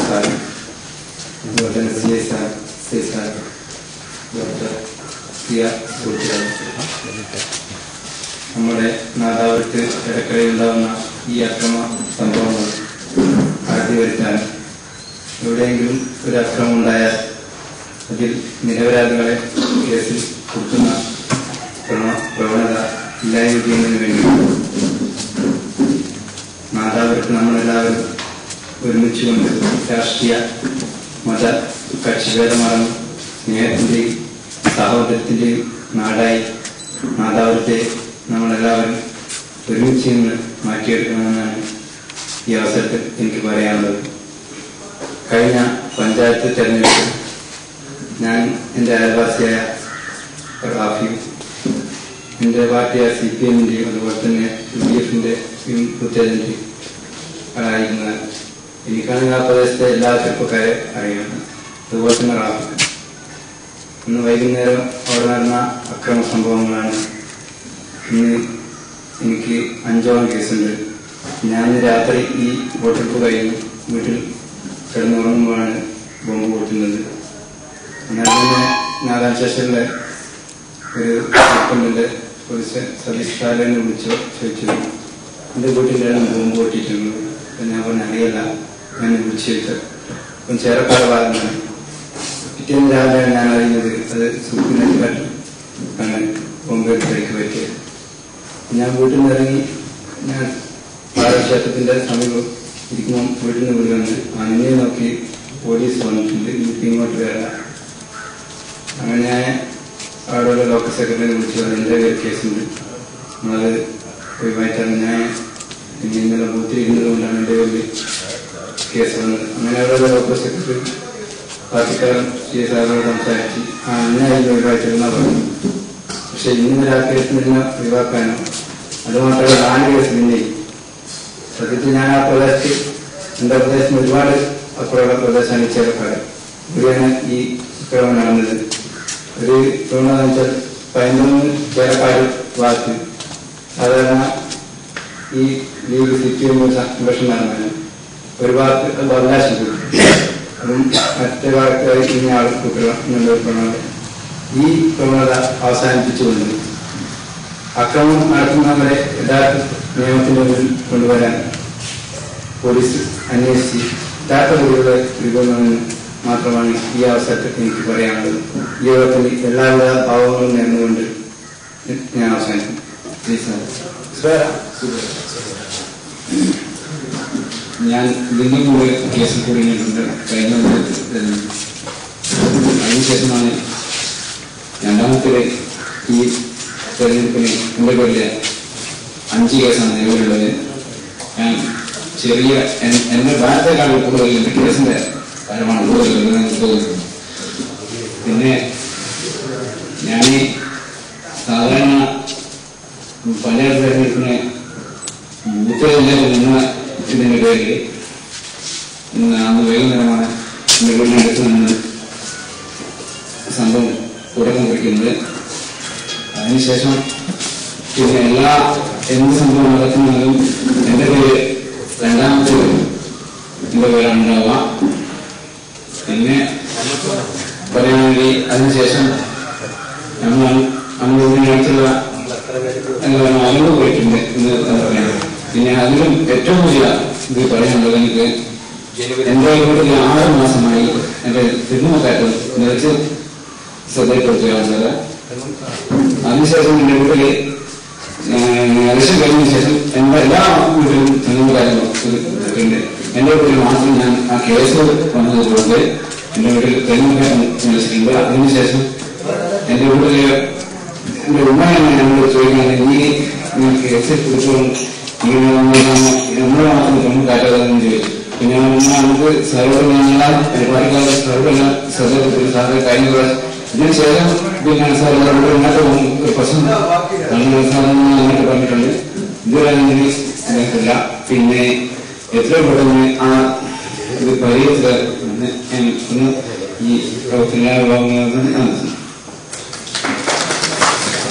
Sir അതുപോലെ തന്നെ C S R C S R doctor Siya സുഹൃത്തുക്കൾ നമ്മുടെ നാദാവർക്ക് ഇടയ്ക്കിടയിൽ ഉണ്ടാകുന്ന ഈ അക്രമ സംഭവങ്ങൾ അടക്കി വരുത്താൻ എവിടെയെങ്കിലും ഒരു അക്രമം ഉണ്ടായാൽ അതിൽ നിരപരാധികളെ കേസിൽ കുത്തുന്ന പ്രവണ- പ്രവണത ഇല്ലായ്മ ചെയ്യുന്നതിന് വേണ്ടി മാതാവർക്ക് നമ്മളെല്ലാവരും ഒരുമിച്ചുകൊണ്ട് രാഷ്ട്രീയ മത കക്ഷിഭേദമറന്ന് സ്നേഹത്തിന്റെയും സഹോദരത്തിന്റെയും നാടായി മാതാവത്തെ നമ്മളെല്ലാവരും ഒരുമിച്ച് നിന്ന് മാറ്റിയെടുക്കണമെന്നാണ് ഈ അവസരത്തിൽ എനിക്ക് പറയാനുള്ളത് കഴിഞ്ഞ പഞ്ചായത്ത് തെരഞ്ഞെടുപ്പിൽ ഞാൻ എൻ്റെ അയൽവാസിയായ റാഫിയും എൻ്റെ പാർട്ടിയായ സി പി എമ്മിൻ്റെയും അതുപോലെ തന്നെ യു ഡി എഫിൻ്റെ ബൂത്ത് ഏജന്റ് ആയിരുന്ന എനിക്കാണെങ്കിൽ ആ പ്രദേശത്തെ എല്ലാ ചെറുപ്പക്കാരെ അറിയാം അതുപോലെ തന്നെ റാഫി ഇന്ന് വൈകുന്നേരം അവിടെ നടന്ന അക്രമ സംഭവങ്ങളാണ് ഇന്ന് എനിക്ക് അഞ്ചോളം കേസുണ്ട് ഞാൻ രാത്രി ഈ വോട്ടെടുപ്പ് കഴിഞ്ഞ് വീട്ടിൽ കിടന്നുറങ്ങുമ്പോഴാണ് ബോംബ് പൊട്ടുന്നത് എന്നാൽ തന്നെ നാലാം സ്റ്റേഷനിലെ ഒരു സൂപ്രണ്ടിന്റെ പോലീസ് സതീഷ് കാലനെ വിളിച്ചു ചോദിച്ചു എന്റെ വീട്ടിലാണ് ബോംബ് പൊട്ടിയിട്ടുള്ളത് അപ്പൊ ഞാൻ പറഞ്ഞ അറിയില്ല ഞാൻ വിളിച്ചു ചോദിച്ചു അപ്പം ചേരക്കാട് ഭാഗമാണ് പിറ്റേന്ന് രാവിലെയാണ് ഞാൻ അറിയുന്നത് അത് സൂപ്പിനെ ആണ് ബോംബ് എടുത്തേക്ക് പറ്റിയത് ഞാൻ വീട്ടിൽ നിന്ന് ഇറങ്ങി ഞാൻ പാലക്ഷേത്രത്തിന്റെ സമീപം ഇരിക്കുമ്പോൾ വീട്ടിൽ നിന്ന് വിടുകയാണ് അന്നെ നോക്കി പോലീസ് വന്നിട്ടുണ്ട് എനിക്ക് ഇങ്ങോട്ട് വരാം അങ്ങനെ ഞാൻ അവിടെയുള്ള ലോക്കൽ സെക്രട്ടറി വിളിച്ചു പറഞ്ഞു എൻ്റെ പേര് കേസുണ്ട് നമ്മളത് ഒഴിവായിട്ടാണ് ഞാൻ ഇനി ഇന്നലെ ബൂത്തിൽ ഇരുന്നത് കൊണ്ടാണ് എൻ്റെ പേരിൽ കേസ് വന്നത് അങ്ങനെ അവിടെയുള്ള ലോക്കൽ സെക്രട്ടറി പാർട്ടിക്കാരൻ സി എസ് ആറിനോട് സംസാരിച്ച് ആ ഇന്ന ഇത് ഒഴിവായിട്ടിരുന്ന പറഞ്ഞു പക്ഷെ ഇന്ന് ആ കേസ് നിന്ന് ഒഴിവാക്കാനോ അതുമാത്രമല്ല നാല് കേസ് പിന്നെ സത്യത്തിൽ ഞാൻ ആ പ്രദേശത്ത് എൻ്റെ പ്രദേശത്ത് ഒരുപാട് അപ്പുറമുള്ള പ്രദേശമാണ് ഈ ചേലക്കാട് ഇവിടെയാണ് ഈ ക്രമം നടന്നത് ഒരു ക്രമം എന്ന് വെച്ചാൽ പതിനൊന്ന് ചേലക്കാട് ഭാഗത്ത് സാധാരണ ഈ ലീഗ് സിറ്റിയും സംഘർഷം നടന്നത് ഒരു ഭാഗത്ത് അത് അവകാശം കിട്ടും അതും മറ്റേ ഭാഗത്ത് ഇനി ആൾ കൂട്ടണം എന്നുള്ളൊരു പ്രവണത ഈ പ്രവണത അവസാനിപ്പിച്ചുകൊണ്ട് അക്രമം നടത്തുന്നവരെ യഥാർത്ഥ നിയമത്തിന്റെ മുന്നിൽ കൊണ്ടുവരാൻ പോലീസ് അന്വേഷിച്ച് യഥാർത്ഥ രീതിയിലുള്ള വിഭവമെന്ന് മാത്രമാണ് ഈ അവസരത്തിൽ എനിക്ക് പറയാനുള്ളത് ഈ യോഗത്തിന് എല്ലാവിധ ഭാവങ്ങളും നേർന്നുകൊണ്ട് ഞാൻ അവസാനിക്കും പ്ലീസ് ഞാൻ ഇതിന്റെ കൂടെ കേസിൽ കുടുങ്ങിയിട്ടുണ്ട് കഴിഞ്ഞ ദിവസത്തിൽ. അതിനുശേഷമാണ് രണ്ടാമത്തെ ഈ തെരഞ്ഞെടുപ്പിന് എന്റെ പേരില് അഞ്ച് കേസാണ് നിലവിലുള്ളത് ഞാൻ ചെറിയ എൻ- എന്റെ ഭാരത്തെക്കാൾ കൂടുതൽ എന്റെ കേസിന്റെ കാര്യമാണ് കൂടുതൽ എന്ന് എനിക്ക് തോന്നുന്നു പിന്നെ ഞാൻ സാധാരണ പഞ്ചായത്ത് തെരഞ്ഞെടുപ്പിന് ബൂത്തിലെ നിന്ന് ഇതിന്റെ പേരിൽ ഇന്ന് അന്ന് വൈകുന്നേരമാണ് എന്റെ വീടിനടുത്ത് നിന്ന് സംഭവം തുടക്കം കുറിക്കുന്നത് അതിനുശേഷം പിന്നെ എല്ലാ എന്ത് സംഭവം നടക്കുന്നതും എന്റെ പേര് രണ്ടാമത്തെ എന്റെ പേരാണ് ഉണ്ടാവുക പിന്നെ പറയുകയാണെങ്കിൽ അതിനുശേഷം നമ്മൾ നമ്മൾ ഇതിനടുത്തുള്ള എന്താണ് അറിവ് പോയിട്ടുണ്ട് എന്ന് പറയാം പിന്നെ അതിലും ഏറ്റവും വലിയ ഇത് പറയാനുള്ളത് എനിക്ക് എന്റെ വീട്ടിൽ ആറ് മാസമായി എന്റെ തിരുമുഖാറ്റം നിറച്ച് ശ്രദ്ധയിൽപ്പെടുത്തുകയാണുള്ളത് അതിനുശേഷം എന്റെ വീട്ടില് ഇലക്ഷൻ കഴിഞ്ഞ ശേഷം എന്റെ എല്ലാ വീട്ടിലും തിരുമുഖാറ്റം ഉണ്ട് എന്റെ വീട്ടിൽ മാത്രം ഞാൻ ആ കേസ് വന്നതുകൊണ്ട് എന്റെ വീട്ടിൽ തെരുമുഖാറ്റം നിലച്ചിട്ടുണ്ട് അതിനുശേഷം എന്റെ വീട്ടില് എന്റെ ഉമ്മയാണ് എന്നോട് ചോദിക്കുന്നത് നീ നീ കേസ് പിടിച്ചോളും ഇങ്ങനെ നമ്മളെ മാത്രം തൊണ്ണു കാറ്റാതെന്ന് ചോദിച്ചു പിന്നെ ഞാൻ ഉമ്മ നമുക്ക് സർവർ ഞങ്ങളാൽ പരിപാടിക്കാരുടെ സർവെല്ലാം ശ്രദ്ധപ്പെടുത്തി സാറിന് കഴിഞ്ഞ പ്രാവശ്യം ഇതിന് ശേഷം പിന്നെ സാർ ഇവിടെ ഇങ്ങോട്ട് പോകും ഒരു പ്രശ്നം നല്ല സാറെന്ന് അങ്ങോട്ട് പറഞ്ഞിട്ടുണ്ട് ഇതുവരെ എനിക്ക് ഇതായിട്ടില്ല പിന്നെ എത്രയും പെട്ടെന്ന് ആ ഇത് പരിഹരിച്ചത് എന്ന് ഞാൻ ഒന്ന് ഈ പ്രവർത്തന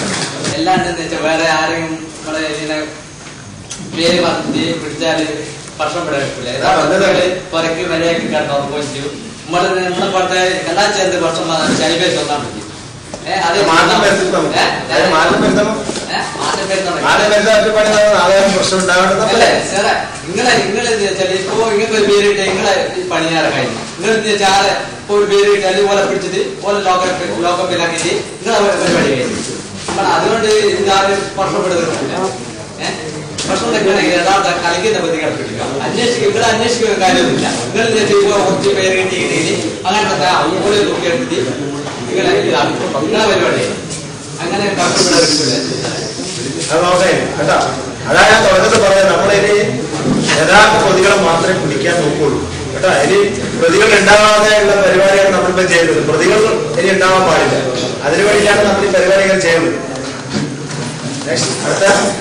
അല്ലാണ്ട് വെച്ചാൽ വേറെ ആരെയും നമ്മളെ ഇങ്ങനെ പേര് പറഞ്ഞ് പിടിച്ചാല് ഭക്ഷണം ഇവിടെ വെക്കില്ല ഏതാണ്ട് പുറക്ക് വിലയൊക്കെ കിടന്നു പോയിട്ട് നമ്മുടെ നമ്മളെ പോലത്തെ എല്ലാ ചേർത്ത് ഭക്ഷണം ശനിപ്പേര് തന്നാൻ പറ്റി ഏഹ് അത് മാറ്റം വരുത്തണം ഏഹ് മാറ്റം വരുത്തണം ഏഹ് മാറ്റം വരുത്തണം മാറ്റം വരുത്താൻ ഒറ്റപ്പണി നാളെ പ്രശ്നം ഉണ്ടാവേണ്ടത് അല്ലേ സാറേ നിങ്ങളെ നിങ്ങളെ വെച്ചാൽ ഇപ്പൊ ഇങ്ങനത്തെ ഒരു പേരിട്ട് നിങ്ങളെ പണിയാറെ കഴിഞ്ഞു നിങ്ങൾ ചാറ് ഇപ്പൊ ഒരു പേരിട്ട് അതുപോലെ പിടിച്ചിട്ട് പോലെ ലോക്കപ്പ് ലോക്കപ്പിലാക്കിയിട്ട് നിങ്ങളെ പരിപാടി കഴിഞ്ഞു നമ്മൾ അതുകൊണ്ട് ഇതാരും പ്രശ്നപ്പെടുന്നില്ല ഏഹ് പ്രശ്നം വെക്കണമെങ്കിൽ യഥാർത്ഥ കളിക്കുന്ന പറ്റി കളിപ്പിക്കുക അന്വേഷിക്കുക ഇവിടെ അന്വേഷിക്കുന്ന കാര്യമൊന്നുമില്ല നിങ്ങൾ ചെയ്യുമ്പോൾ കുറച്ച് പേര് കിട്ടിയിട്ട് അങ്ങനത്തെ കൂടുതൽ നോക്കി എടുത്തിട്ട് നിങ്ങളെ ഇതാണ് നിങ്ങളെ പരിപാടി അങ്ങനെ കഷ്ടപ്പെടാൻ അത് നോക്കേ കേട്ടാ അതാ ഞാൻ തുടക്കത്തിൽ പറയാം നമ്മളിനി യഥാർത്ഥ പ്രതികളെ മാത്രമേ പിടിക്കാൻ നോക്കുള്ളൂ കേട്ടോ ഇനി പ്രതികൾ ഉണ്ടാവാതെ ഉള്ള പരിപാടിയാണ് നമ്മളിപ്പോ ചെയ്യുന്നത് പ്രതികൾ ഇനി ഉണ്ടാവാൻ പാടില്ല അതിനു വേണ്ടിയിട്ടാണ് നമ്മൾ ഈ പരിപാടികൾ ചെയ്യുന്നത് Next, അടുത്ത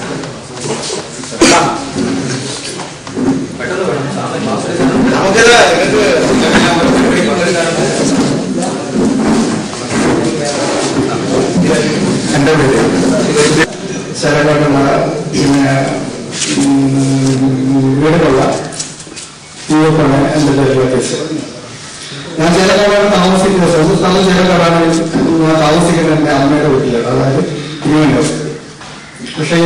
ആ. നമുക്കിത് നിങ്ങൾക്ക് എൻ്റെ പേര് ശരകോട്ടുള്ള പിന്നെ വീടുള്ള തീവപ്പാണ് എൻ്റെ പേരുള്ള കേസ് ഞാൻ ചേലക്കാടാണ് താമസിക്കുന്നത് സ്വന്തം സ്ഥലം ചേലക്കാടാണ് ഞാൻ താമസിക്കുന്നത് എൻ്റെ അമ്മയുടെ വീട്ടിലാണ് അതായത് തിരുവനന്തപുരം പക്ഷേ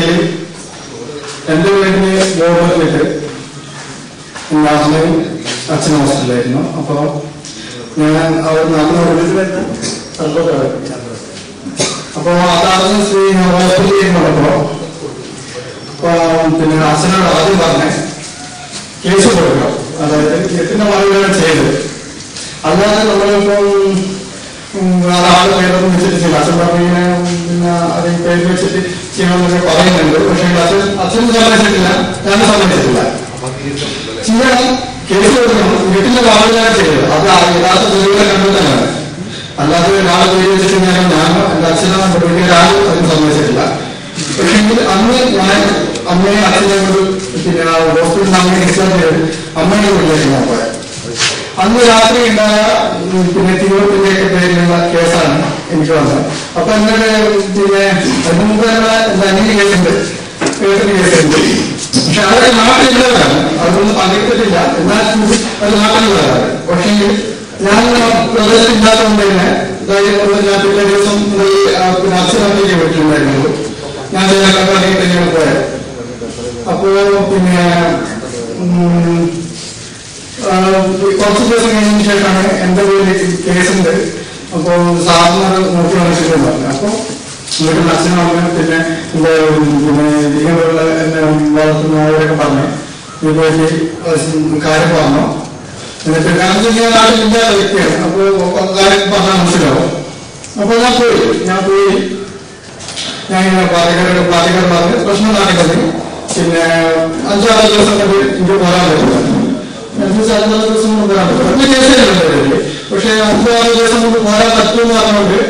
എൻ്റെ വീട്ടില് ഗവൺമെന്റില് എൻ്റെ അമ്മയും അച്ഛനും ഹോസ്റ്റലിലായിരുന്നു അപ്പോൾ ഞാൻ അവർ നമ്മൾ സന്തോഷമാണ് അപ്പോ അതാണ് ശ്രീ ഹോസ്പിറ്റലിൽ നടക്കുമ്പോ അപ്പൊ പിന്നെ അച്ഛനോട് ആദ്യം പറഞ്ഞ കേസ് കൊടുക്കണം അതായത് എട്ടിന്റെ മറുപടിയാണ് ചെയ്തത് അല്ലാതെ നമ്മളിപ്പം ഉം, അതാള് പേരൊന്നും വെച്ചിട്ട് ചെയ്യില്ല അച്ഛൻ പറഞ്ഞു ഇങ്ങനെ പിന്നെ അത് പേര് വെച്ചിട്ട് ചെയ്യണമെന്നൊക്കെ പറയുന്നുണ്ട് പക്ഷേ അച്ഛൻ അച്ഛനും സമ്മതിച്ചിട്ടില്ല ഞാനും സമ്മതിച്ചിട്ടില്ല ചെയ്യണം കേസ് കൊടുക്കണം വീട്ടിന്റെ മറുപടിയാണ് ചെയ്തത് അത് ആ യഥാർത്ഥ തെളിവുകളെ കണ്ടെത്താനാണ് അല്ലാതെ ഒരാളെ പേര് വെച്ചിട്ട് ഞാൻ ഞാനോ എന്റെ അച്ഛനോ എന്റെ വീട്ടുകാരും അതിന് സമ്മതിച്ചിട്ടില്ല പക്ഷെങ്കിൽ അന്ന് ഞാൻ അമ്മയെ അച്ഛനെ കൊണ്ട് പിന്നെ ഹോസ്പിറ്റലിൽ അമ്മയെ ഡിസ്ചാർജ് ചെയ്ത് അമ്മയുടെ വീട്ടിലേക്ക് ഞാൻ പോയത് അന്ന് രാത്രി ഉണ്ടായ ഉം, പിന്നെ തിരുവനന്തപുരത്തിന്റെ ഒക്കെ പേരിലുള്ള കേസാണ് എനിക്ക് വന്നത് അപ്പൊ എന്നോട് പിന്നെ അതിന് മുമ്പ് തന്നെ എന്റെ അനിയന് കേസുണ്ട് കേസിന് കേസുണ്ട് പക്ഷെ അതൊക്കെ നാട്ടിലുള്ളവരാണ് അതൊന്നും പങ്കെടുത്തിട്ടില്ല എന്നാൽ കൂടി അത് നാട്ടിലുള്ളവരാണ് പക്ഷേ ഞാൻ പ്രദേശത്തില്ലാത്തതുകൊണ്ട് തന്നെ ധൈര്യം ഞാൻ പിറ്റേ ദിവസം ഈ, ആ, പിന്നെ അച്ഛനമ്മയ്ക്ക് വീട്ടിലുണ്ടായിരുന്നുള്ളൂ ഞാൻ ഇതിനൊക്കെ തന്നെയാണ് പോയത് അപ്പോ പിന്നെ ഉം, ആ, കുറച്ച് ദിവസം കഴിഞ്ഞതിന് ശേഷമാണ് എന്റെ പേരിൽ കേസുണ്ട് അപ്പോ സാറിന് നോക്കി മനസ്സിലെന്ന് പറഞ്ഞു അപ്പൊ വീട്ടിൽ അച്ഛനും അമ്മയും പിന്നെ എന്റെ പിന്നെ ഇങ്ങനെയുള്ള എന്നെ വളർത്തുന്നവരൊക്കെ പറഞ്ഞു ഈ പോയിട്ട് കാര്യം പറഞ്ഞു എന്നിട്ട് കാരണം ഞാൻ നാട്ടിലില്ലാത്ത വ്യക്തിയാണ് അപ്പൊ കാര്യം പറഞ്ഞാൽ മനസ്സിലാവും അപ്പൊ ഞാൻ പോയി ഞാൻ പോയി ഞാൻ ഇങ്ങനെ പാലക്കാട് പാലക്കാട് പറഞ്ഞ് പ്രശ്നം നാട്ടിൽ പിന്നെ അഞ്ചാറ് ദിവസം കൊണ്ട് എനിക്ക് പോരാൻ പറ്റില്ല അഞ്ച് അഞ്ചാറ് ദിവസം കൊണ്ട് പോരാൻ പറ്റില്ല ഒറ്റ കേസേ ഉള്ളൂ പക്ഷെ അഞ്ചാറ് ദിവസം കൊണ്ട് പോരാൻ പറ്റുമെന്ന് പറഞ്ഞുകൊണ്ട്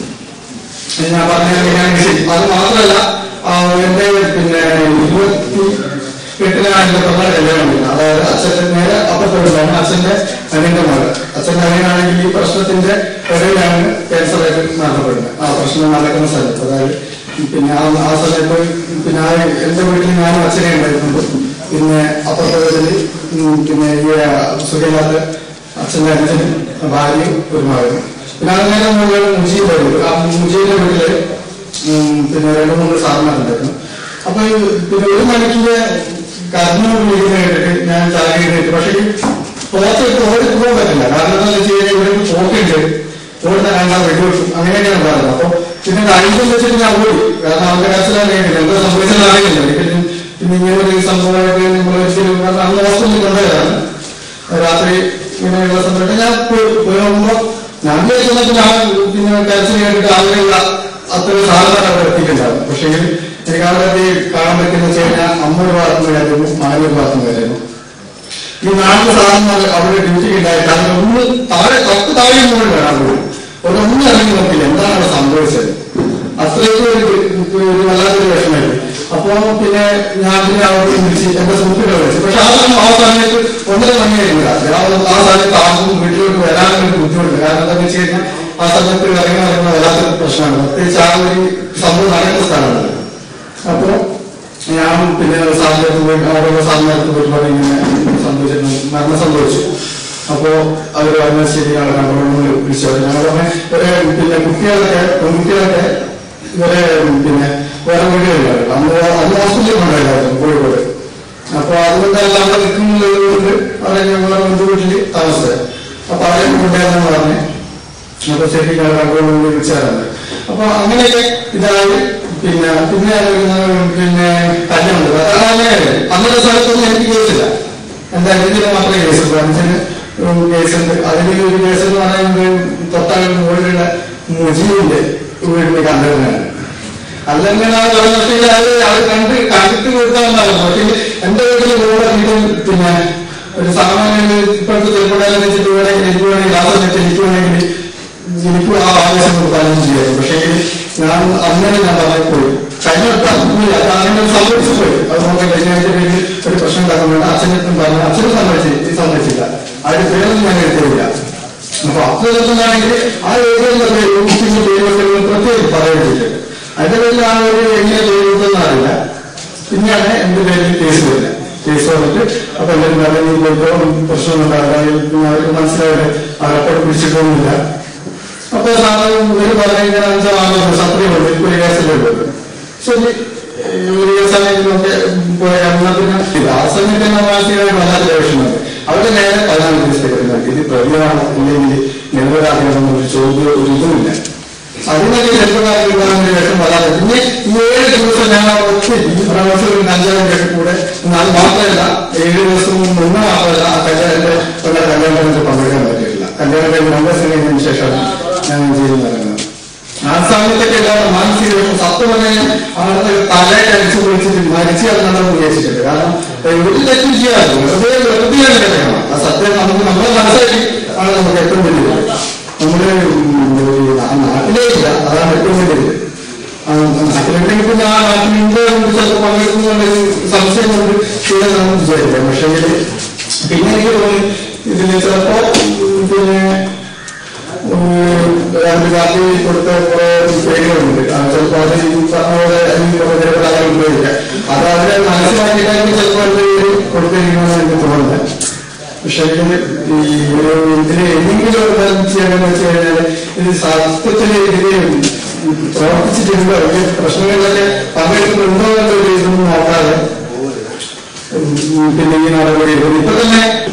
ഞാൻ പറഞ്ഞ ഞാൻ ശരി അത് മാത്രമല്ല ആ, എന്റെ പിന്നെ ഇരുപത്തി എട്ടിനാണ് എന്റെ പ്രധാന കല്യാണം വരുന്നത് അതായത് അച്ഛന്റെ നേരെ അപ്പുറത്തോട്ടാണ് അച്ഛന്റെ അനിയന്റെ മകൾ അച്ഛന്റെ അനിയനാണെങ്കിൽ ഈ പ്രശ്നത്തിന്റെ ഇടയിലാണ് ക്യാൻസർ ആയിട്ട് മരണപ്പെടുന്നത് ആ പ്രശ്നം നടക്കുന്ന സ്ഥലത്ത് അതായത് പിന്നെ ആ ആ സമയത്ത് പിന്നെ ആ എന്റെ വീട്ടിൽ ഞാനും അച്ഛനെ ഉണ്ടായിരുന്നുള്ളൂ പിന്നെ അപ്പുറത്തെ വീട്ടില് ഉം, പിന്നെ ഈ സുഖമില്ലാത്ത അച്ഛന്റെ അച്ഛനും ഭാര്യയും ഒരു മകനും പിന്നെ അങ്ങനെ മുഴുവൻ മുജിയിലായിരുന്നു ആ മുജിയിലെ വീട്ടില് ഉം, പിന്നെ രണ്ട് മൂന്ന് സാധനങ്ങളുണ്ടായിരുന്നു അപ്പൊ ഈ പിന്നെ ഒരു മണിക്കിന്റെ കർമ്മ വിളിക്കുന്ന കേട്ടിട്ട് ഞാൻ ചാകി കേട്ടു പക്ഷെ ഈ പുറത്തേക്ക് ഓടി പോകാൻ പറ്റില്ല കാരണം എന്താ വെച്ച് കഴിഞ്ഞാൽ ഇവിടെ ഒരു പോക്കുണ്ട് ഓടുന്ന കാണാൻ വെടിവെക്കും അങ്ങനെയൊക്കെയാണ് പറയുന്നത് അപ്പൊ പിന്നെ കഴിക്കും വെച്ചിട്ട് ഞാൻ ഓടി കാരണം അവന്റെ കരച്ചിലാണ് അറിയില്ല എന്താ സംഭവിച്ചത് അറിയില്ല പിന്നെ പിന്നെ ഇങ്ങനെ ഒരു സംഭവമായിട്ട് നമ്മൾ ഒരിക്കലും കാരണം അന്ന് ഹോസ്പിറ്റലിൽ കൊണ്ടുപോയതാണ് രാത്രി ഇങ്ങനെയുള്ള സമയത്ത് ഞാൻ പോയി പോയി നോക്കുമ്പോ ഞാൻ വിചാരിച്ചപ്പോ ഞാൻ പിന്നെ കരച്ചിൽ കേട്ടിട്ട് അങ്ങനെയുള്ള അത്ര സാധനം അവിടെ എത്തിയിട്ടുണ്ടാവും പക്ഷേ എനിക്ക് അവിടെ എത്തി കാണാൻ പറ്റുന്ന വെച്ച് കഴിഞ്ഞാൽ അമ്മ ഒരു ഭാഗത്ത് കാര്യമായിരുന്നു മകൻ ഒരു ഭാഗത്ത് കാര്യമായിരുന്നു ഈ നാല് സാധനങ്ങൾ അവിടെ ഡ്യൂട്ടി ഉണ്ടായിട്ട് അതിന് ഒന്ന് താഴെ തൊട്ട് താഴെ മുകളിൽ വരാൻ പോലും ഒരൊന്നും ഇറങ്ങി നോക്കില്ല എന്താണ് അവിടെ സംഭവിച്ചത് അത്രയ്ക്ക് ഒരു ഒരു വല്ലാത്തൊരു വിഷമമായിരുന്നു അപ്പോ പിന്നെ ഞാൻ പിന്നെ അവിടെ വിളിച്ച് എന്റെ സുഹൃത്തുക്കളെ വിളിച്ചു പക്ഷെ ആ സമയം ആ സമയത്ത് ഒന്നര മണിയായിരുന്നു രാത്രി ആ ആ സമയത്ത് ആർക്കും വീട്ടിലോട്ട് വരാനൊരു ബുദ്ധിമുട്ട് കാരണം എന്താണെന്ന് വെച്ച് കഴിഞ്ഞാൽ ആ സമയത്ത് ഇറങ്ങി നടക്കുന്ന വല്ലാത്തൊരു പ്രശ്നമാണ് പ്രത്യേകിച്ച് ആ ഒരു സംഭവം നടക്കുന്ന സ്ഥലമാണ് അപ്പോ ഞാൻ പിന്നെ സാറിന്റെ അടുത്ത് പോയി അവരുടെ സാറിന്റെ അടുത്ത് പോയി പറഞ്ഞു ഇങ്ങനെ സംഭവിച്ചിട്ടുണ്ട് മരണം സംഭവിച്ചു അപ്പോ അവർ പറഞ്ഞ ശരിയാണ് കണ്ടോളെന്ന് വിളിച്ചു ഞാൻ പറഞ്ഞ ഇവരെ പിന്നെ കുട്ടികളൊക്കെ പെൺകുട്ടികളൊക്കെ ഇവരെ പിന്നെ വേറെ വീടുകളിലാണ് അന്ന് അന്ന് ഹോസ്പിറ്റലിൽ കൊണ്ടുപോയില്ലായിരുന്നു കോഴിക്കോട് അപ്പൊ അതുകൊണ്ട് അല്ല അവിടെ നിൽക്കുന്നത് കൊണ്ട് അവരെ ഞങ്ങളെ ബന്ധു വീട്ടിൽ താമസിച്ചത് അപ്പൊ അവരെ കൊണ്ടുപോയെന്ന് പറഞ്ഞ് അപ്പൊ ശരി കണ്ടോളെന്ന് വിളിച്ചാറുണ്ട് അപ്പൊ അങ്ങനെയൊക്കെ ഇതായി പിന്നെ പിന്നെ പിന്നെ കല്യാണം അന്നത്തെ സ്ഥലത്തൊന്നും എനിക്ക് കേസില്ല എന്താ ഇതിന് മാത്രമേ കേസുള്ളൂ അഞ്ചിന് കേസുണ്ട് അതിന് ഒരു കേസ് എന്ന് പറയുന്നത് തൊട്ടകത്ത് മുകളിലുള്ള മുജീബിന്റെ വീടിന് കണ്ടതിനാണ് അല്ലെങ്കിൽ ആ വെള്ളത്തിൽ അത് അത് കണ്ട് കണ്ടിട്ട് കൊടുക്കാമെന്നാണ് പക്ഷേ എന്റെ വീട്ടിൽ കൂടെ വീട്ടിൽ പിന്നെ ഒരു സാമാന്യ ഇപ്പോഴത്തെ ചെറുപ്പക്കാരെ വെച്ചിട്ട് വേണമെങ്കിൽ എനിക്ക് വേണമെങ്കിൽ ഗ്ലാസ് വെച്ച് എനിക്ക് വേണമെങ്കിൽ എനിക്ക് ആ ആവേശം കൊടുക്കാനും ചെയ്യാം പക്ഷേ ഞാൻ അങ്ങനെ ഞാൻ പറഞ്ഞു പോയി കഴിഞ്ഞ വട്ടം പോയി അത് അങ്ങനെ സംഭവിച്ചു പോയി അത് നമുക്ക് കഴിഞ്ഞാഴ്ച പേരിൽ ഒരു പ്രശ്നം ഉണ്ടാക്കാൻ വേണ്ട അച്ഛനും പറഞ്ഞു അച്ഛനും സമ്മതിച്ചു സമ്മതിച്ചില്ല അതിന്റെ പേരൊന്നും ഞാൻ എടുത്തില്ല അപ്പൊ അത്രയാണെങ്കിൽ ആ ഏരിയയിലെ പേര് ഊട്ടിന്റെ പേര് വെക്കുന്നത് പ്രത്യേകം പറയുന്നില്ല അതിന്റെ പേരിൽ ആ ഒരു എങ്ങനെ പേര് കൊടുത്തെന്ന് അറിയില്ല പിന്നെയാണ് എന്റെ പേരിൽ കേസ് വരുന്നത് കേസ് വന്നിട്ട് അപ്പൊ എല്ലാവരും പറഞ്ഞു പോയിട്ടോ പ്രശ്നമുണ്ടാകും അവർക്ക് മനസ്സിലായിട്ട് അവരപ്പോൾ പിടിച്ചിട്ടൊന്നുമില്ല അപ്പൊ സാധനം ഇവര് പറഞ്ഞ അഞ്ചോ ആറോ ദിവസം അത്രയും ഉള്ളൂ ഇപ്പൊ ഒരു കേസല്ലേ ഉള്ളൂ ശരി ഏഹ് ഒരു കേസാണെങ്കിലൊക്കെ പോയ എന്നാ പിന്നെ ഇത് ആ സമയത്ത് തന്നെ മാനസികമായി വല്ലാത്ത വിഷമം അവരുടെ നേരെ പതിനാല് ദിവസത്തേക്ക് ഇത് പ്രതിയാണോ ഇല്ലെങ്കിൽ നിരപരാധിയാണോ ഒരു ചോദ്യം ഒരു ഇതുമില്ല അതിനൊക്കെ ചെറുപ്പക്കാർക്ക് കിട്ടാൻ വിഷം വരാതെ പിന്നെ ഈ ഏഴ് ദിവസം ഞാൻ ഒത്തിരി പ്രവർത്തകർ ഒരു അഞ്ചായിരം പേര് കൂടെ അത് മാത്രമല്ല ഏഴ് ദിവസം മുന്നേ മാത്രമല്ല ആ കല്യാണത്തിന്റെ ഉള്ള കല്യാണത്തിന് പങ്കെടുക്കാൻ പറ്റിയിട്ടില്ല കല്യാണം കഴിഞ്ഞ് രണ്ട് ദിവസം കഴിഞ്ഞതിന് ശേഷം ഞാൻ ചെയ്തു നടക്കുന്നത് ആ സമയത്തൊക്കെ എല്ലാവരും മാനസിക വിഷം സത്യം പറഞ്ഞാൽ അവരുടെ തലയിൽ അടിച്ചു പൊളിച്ചിട്ട് മരിച്ചു കിടക്കണമെന്ന് വിചാരിച്ചിട്ടുണ്ട് കാരണം ഒരു തെറ്റും ചെയ്യാറില്ല വെറുതെ വെറുതെയാണ് കിടക്കണം ആ സത്യം നമുക്ക് നമ്മളെ മനസ്സിലാക്കി ആണ് നമുക്ക് ഏറ്റവും വലിയത് നമ്മുടെ നാട്ടിലേക്കില്ല അതാണ് ഏറ്റവും വലിയത് നാട്ടിലുണ്ടെങ്കിൽ പിന്നെ ആ നാട്ടിലുണ്ട് നമുക്ക് ചിലപ്പോൾ പങ്കെടുക്കുന്നുണ്ടെങ്കിൽ സംശയം കൊണ്ട് ചെയ്യണമെന്ന് വിചാരിക്കാം പക്ഷേ പിന്നെ എനിക്ക് തോന്നി ഇതിന് ചിലപ്പോ പിന്നെ രണ്ട് കാപ്പി കൊടുത്ത കുറെ പേരുകളുണ്ട് ചിലപ്പോൾ അത് ഈ പറഞ്ഞ പോലെ അല്ലെങ്കിൽ കുറെ നിരപരാധികൾ ഉപയോഗിക്കാം അത് അവരെ മനസ്സിലാക്കിയിട്ടായിരിക്കും ചിലപ്പോൾ അതിന്റെ പേര് കൊടുത്തിരിക്കണമെന്ന് എനിക്ക് തോന്നുന്നത് പക്ഷേ ഇതിന് ഈ ഒരു ഇതിന് എന്തെങ്കിലും ഒരു കാര്യം ചെയ്യണമെന്ന് വെച്ച് കഴിഞ്ഞാൽ ഇത് സത്യത്തിന് ഇതിന് പ്രവർത്തിച്ചിട്ടുണ്ടോ ഈ പ്രശ്നങ്ങളിലൊക്കെ പങ്കെടുക്കുന്നുണ്ടോ എന്നൊരു ഇതൊന്നും നോക്കാതെ ഉം, പിന്നെ ഈ നടപടി ഇപ്പൊ തന്നെ